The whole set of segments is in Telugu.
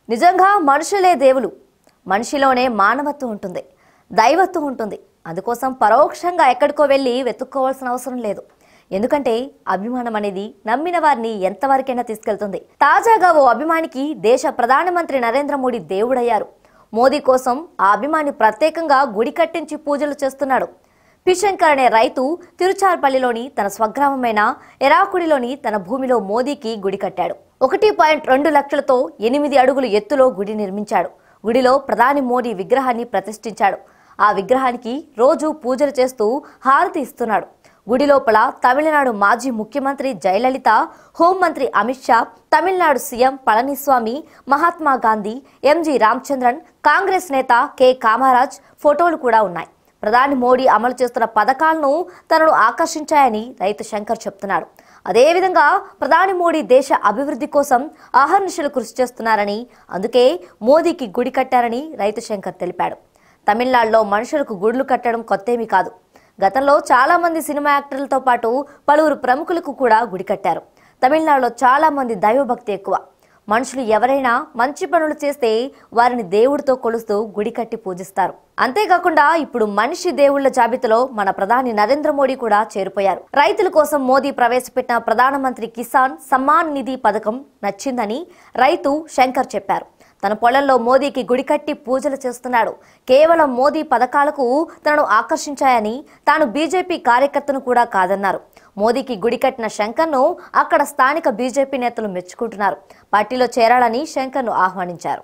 నిజంగా మనుషులే దేవులు మనిషిలోనే మానవత్వం ఉంటుంది దైవత్వం ఉంటుంది అందుకోసం పరోక్షంగా ఎక్కడికో వెళ్ళి వెతుక్కోవాల్సిన అవసరం లేదు ఎందుకంటే అభిమానం అనేది నమ్మిన వారిని ఎంతవరకైనా తీసుకెళ్తుంది తాజాగా ఓ అభిమానికి దేశ ప్రధానమంత్రి నరేంద్ర మోడీ దేవుడయ్యారు మోదీ కోసం ఆ అభిమాని ప్రత్యేకంగా గుడి కట్టించి పూజలు చేస్తున్నాడు పిశంకర్ అనే రైతు తిరుచార్పల్లిలోని తన స్వగ్రామమైన ఎరాకుడిలోని తన భూమిలో మోదీకి గుడి కట్టాడు ఒకటి పాయింట్ రెండు లక్షలతో ఎనిమిది అడుగులు ఎత్తులో గుడి నిర్మించాడు గుడిలో ప్రధాని మోడీ విగ్రహాన్ని ప్రతిష్ఠించాడు ఆ విగ్రహానికి రోజు పూజలు చేస్తూ హారతి ఇస్తున్నాడు గుడి లోపల తమిళనాడు మాజీ ముఖ్యమంత్రి జయలలిత హోంమంత్రి అమిత్ షా తమిళనాడు సీఎం పళనిస్వామి మహాత్మా గాంధీ ఎంజి రామచంద్రన్ కాంగ్రెస్ నేత కె కామరాజ్ ఫోటోలు కూడా ఉన్నాయి ప్రధాని మోడీ అమలు చేస్తున్న పథకాలను తనను ఆకర్షించాయని రైతు శంకర్ చెప్తున్నాడు అదేవిధంగా ప్రధాని మోడీ దేశ అభివృద్ధి కోసం అహర్నిశలు కృషి చేస్తున్నారని అందుకే మోదీకి గుడి కట్టారని రైతు శంకర్ తెలిపాడు తమిళనాడులో మనుషులకు గుడులు కట్టడం కొత్తేమీ కాదు గతంలో చాలా మంది సినిమా యాక్టర్లతో పాటు పలువురు ప్రముఖులకు కూడా గుడి కట్టారు తమిళనాడులో చాలా మంది దైవభక్తి ఎక్కువ మనుషులు ఎవరైనా మంచి పనులు చేస్తే వారిని దేవుడితో కొలుస్తూ గుడి కట్టి పూజిస్తారు అంతేకాకుండా ఇప్పుడు మనిషి దేవుళ్ల జాబితాలో మన ప్రధాని నరేంద్ర మోడీ కూడా చేరిపోయారు రైతుల కోసం మోదీ ప్రవేశపెట్టిన ప్రధానమంత్రి కిసాన్ సమ్మాన్ నిధి పథకం నచ్చిందని రైతు శంకర్ చెప్పారు తన పొలంలో మోదీకి గుడి కట్టి పూజలు చేస్తున్నాడు కేవలం మోదీ పథకాలకు తనను ఆకర్షించాయని తాను బీజేపీ కార్యకర్తను కూడా కాదన్నారు మోదీకి గుడి కట్టిన శంకర్ను అక్కడ స్థానిక బీజేపీ నేతలు మెచ్చుకుంటున్నారు పార్టీలో చేరాలని శంకర్ను ఆహ్వానించారు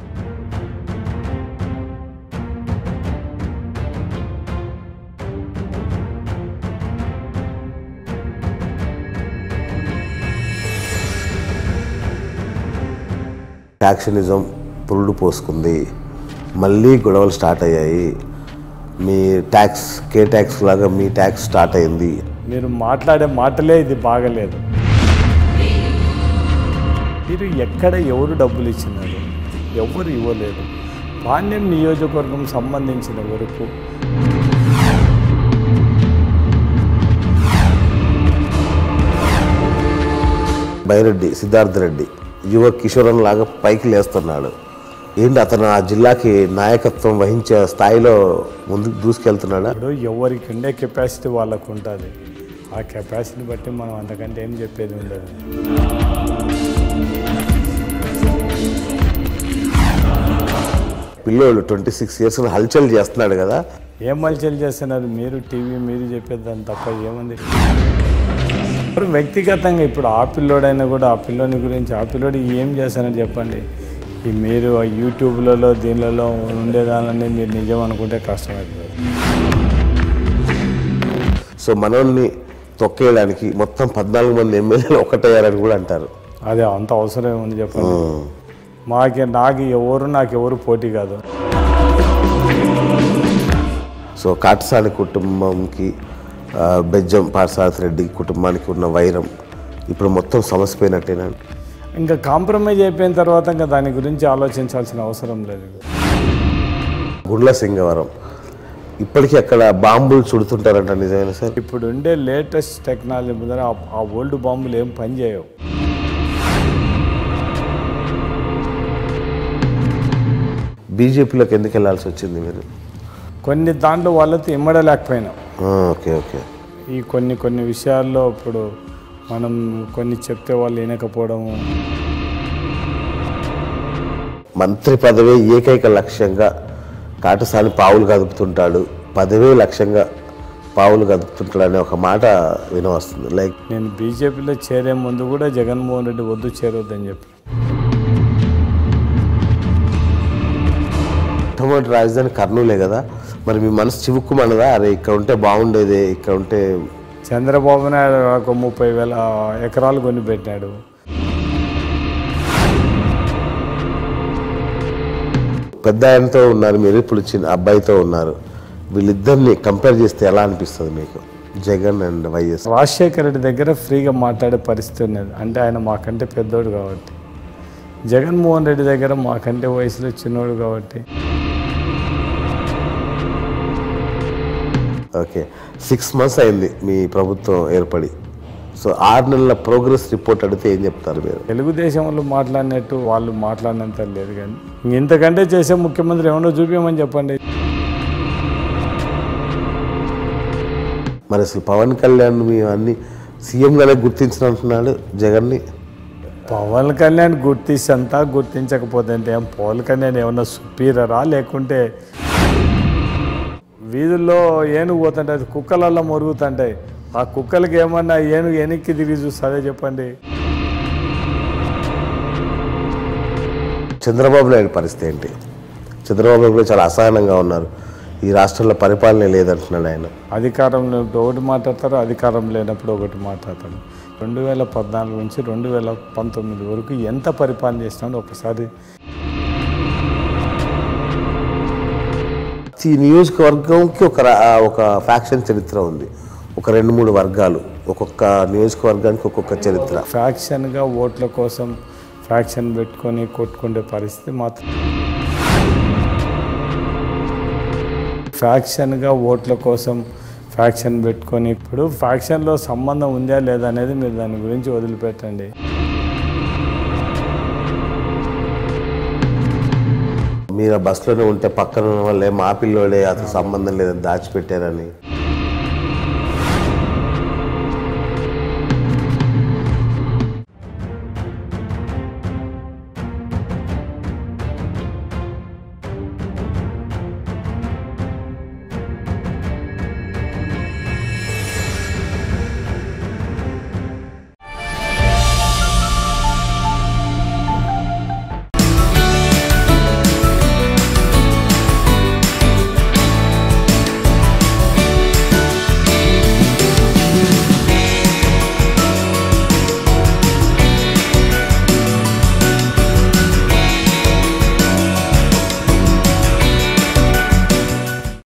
యాక్షనిజం పురుడు పోసుకుంది మళ్ళీ గొడవలు స్టార్ట్ అయ్యాయి మీ ట్యాక్స్ కే ట్యాక్స్ లాగా మీ ట్యాక్స్ స్టార్ట్ అయింది మీరు మాట్లాడే మాటలే ఇది బాగలేదు మీరు ఎక్కడ ఎవరు డబ్బులు ఇచ్చినారు ఎవరు ఇవ్వలేదు పాణ్యం నియోజకవర్గం సంబంధించిన వరకు బైరెడ్డి సిద్ధార్థ రెడ్డి యువ కిషోరన్ లాగా పైకి లేస్తున్నాడు ఏంటి అతను ఆ జిల్లాకి నాయకత్వం వహించే స్థాయిలో ముందుకు దూసుకెళ్తున్నాడా ఇప్పుడు ఎవరికి ఉండే కెపాసిటీ వాళ్ళకు ఉంటుంది ఆ కెపాసిటీని బట్టి మనం అంతకంటే ఏం చెప్పేది ఉండదు పిల్లోడు ట్వంటీ సిక్స్ ఇయర్స్ హల్చల్ చేస్తున్నాడు కదా ఏం మల్చలు చేస్తున్నారు మీరు టీవీ మీరు చెప్పేదాన్ని తప్ప ఏముంది ఇప్పుడు వ్యక్తిగతంగా ఇప్పుడు ఆ పిల్లోడైనా కూడా ఆ పిల్లోని గురించి ఆ పిల్లోడు ఏం చేస్తానని చెప్పండి ఈ మీరు ఆ యూట్యూబ్లలో దీనిలలో ఉండేదాన్ని మీరు నిజం అనుకుంటే కష్టమవుతుంది సో మనల్ని తొక్కేయడానికి మొత్తం పద్నాలుగు మంది ఎమ్మెల్యేలు ఒకటయ్యారని కూడా అంటారు అది అంత అవసరం ఏముంది చెప్పండి మాకే నాకు ఎవరు నాకు ఎవరు పోటీ కాదు సో కాటసాని కుటుంబంకి ఆ, బెజ్జం పార్సారథి రెడ్డి కుటుంబానికి ఉన్న వైరం ఇప్పుడు మొత్తం సమసిపోయినట్టేనా ఇంకా కాంప్రమైజ్ అయిపోయిన తర్వాత ఇంకా దాని గురించి ఆలోచించాల్సిన అవసరం లేదు గుండ్ల సింగవరం ఇప్పటికీ అక్కడ బాంబులు చుడుతుంటారంట నిజమేనా సార్ ఇప్పుడు ఉండే లేటెస్ట్ టెక్నాలజీ ముందర ఆ- ఆ ఓల్డ్ బాంబులు ఏం పనిచేయవు బీజేపీలోకి ఎందుకు వెళ్ళాల్సి వచ్చింది మీరు కొన్ని దాంట్లో వాళ్ళతో ఇమ్మడలేకపోయినాం ఆ, ఓకే ఓకే ఈ కొన్ని కొన్ని విషయాల్లో ఇప్పుడు మనం కొన్ని చెప్తే వాళ్ళు వినకపోవడము మంత్రి పదవే ఏకైక లక్ష్యంగా కాటసాని పావులు కదుపుతుంటాడు పదవే లక్ష్యంగా పావులు కదుపుతుంటాడు అనే ఒక మాట వినవస్తుంది లైక్ నేను బీజేపీలో చేరే ముందు కూడా జగన్మోహన్ రెడ్డి వద్దు చేరొద్దని చెప్పి మొట్టమొదటి రాజధాని కర్నూలే కదా మరి మీ మనసు చివుక్కుమన్నదా అరే ఇక్కడ ఉంటే బాగుండేది ఇక్కడ ఉంటే చంద్రబాబు నాయుడు ఒక ముప్పై వేల ఎకరాలు కొని పెట్టాడు పెద్ద ఆయనతో ఉన్నారు మీరు ఇప్పుడు చిన్న అబ్బాయితో ఉన్నారు వీళ్ళిద్దరిని కంపేర్ చేస్తే ఎలా అనిపిస్తుంది మీకు జగన్ అండ్ వైఎస్ రాజశేఖర రెడ్డి దగ్గర ఫ్రీగా మాట్లాడే పరిస్థితి ఉన్నది అంటే ఆయన మాకంటే పెద్దోడు కాబట్టి జగన్మోహన్ రెడ్డి దగ్గర మాకంటే వయసులో చిన్నోడు కాబట్టి ఓకే సిక్స్ మంత్స్ అయింది మీ ప్రభుత్వం ఏర్పడి సో ఆరు నెలల ప్రోగ్రెస్ రిపోర్ట్ అడిగితే ఏం చెప్తారు మీరు తెలుగుదేశం వాళ్ళు మాట్లాడినట్టు వాళ్ళు మాట్లాడినంత లేదు కానీ ఇంతకంటే చేసే ముఖ్యమంత్రి ఏమన్నా చూపించమని చెప్పండి మరి అసలు పవన్ కళ్యాణ్ మీ అన్ని సీఎంగానే గుర్తించినట్టున్నాడు జగన్ని పవన్ కళ్యాణ్ గుర్తించంతా గుర్తించకపోతే అంటే ఏం పవన్ కళ్యాణ్ ఏమన్నా సుపీరియరా లేకుంటే వీధుల్లో ఏనుగు పోతుంటే అది కుక్కలల్లో మొరుగుతుంటాయి ఆ కుక్కలకి ఏమన్నా ఏనుగు వెనక్కి తిరిగి చూస్తుందే చెప్పండి చంద్రబాబు నాయుడు పరిస్థితి ఏంటి చంద్రబాబు నాయుడు కూడా చాలా అసహనంగా ఉన్నారు ఈ రాష్ట్రంలో పరిపాలన లేదంటున్నాడు ఆయన అధికారంలో ఒకటి మాట్లాడతారు అధికారం లేనప్పుడు ఒకటి మాట్లాడతారు రెండు వేల పద్నాలుగు నుంచి రెండు వేల పంతొమ్మిది వరకు ఎంత పరిపాలన చేసినాడో ఒకసారి ఈ నియోజకవర్గంకి ఒక రా- ఒక ఫ్యాక్షన్ చరిత్ర ఉంది ఒక రెండు మూడు వర్గాలు ఒక్కొక్క నియోజకవర్గానికి ఒక్కొక్క చరిత్ర ఫ్యాక్షన్గా ఓట్ల కోసం ఫ్యాక్షన్ పెట్టుకొని కొట్టుకునే పరిస్థితి మాత్రం ఫ్యాక్షన్గా ఓట్ల కోసం ఫ్యాక్షన్ పెట్టుకొని ఇప్పుడు ఫ్యాక్షన్లో సంబంధం ఉందా లేదా అనేది మీరు దాని గురించి వదిలిపెట్టండి మీరు ఆ బస్సులోనే ఉంటే పక్కన ఉన్న వాళ్ళు ఏం ఆ పిల్లోడే అసలు సంబంధం లేదని దాచిపెట్టారని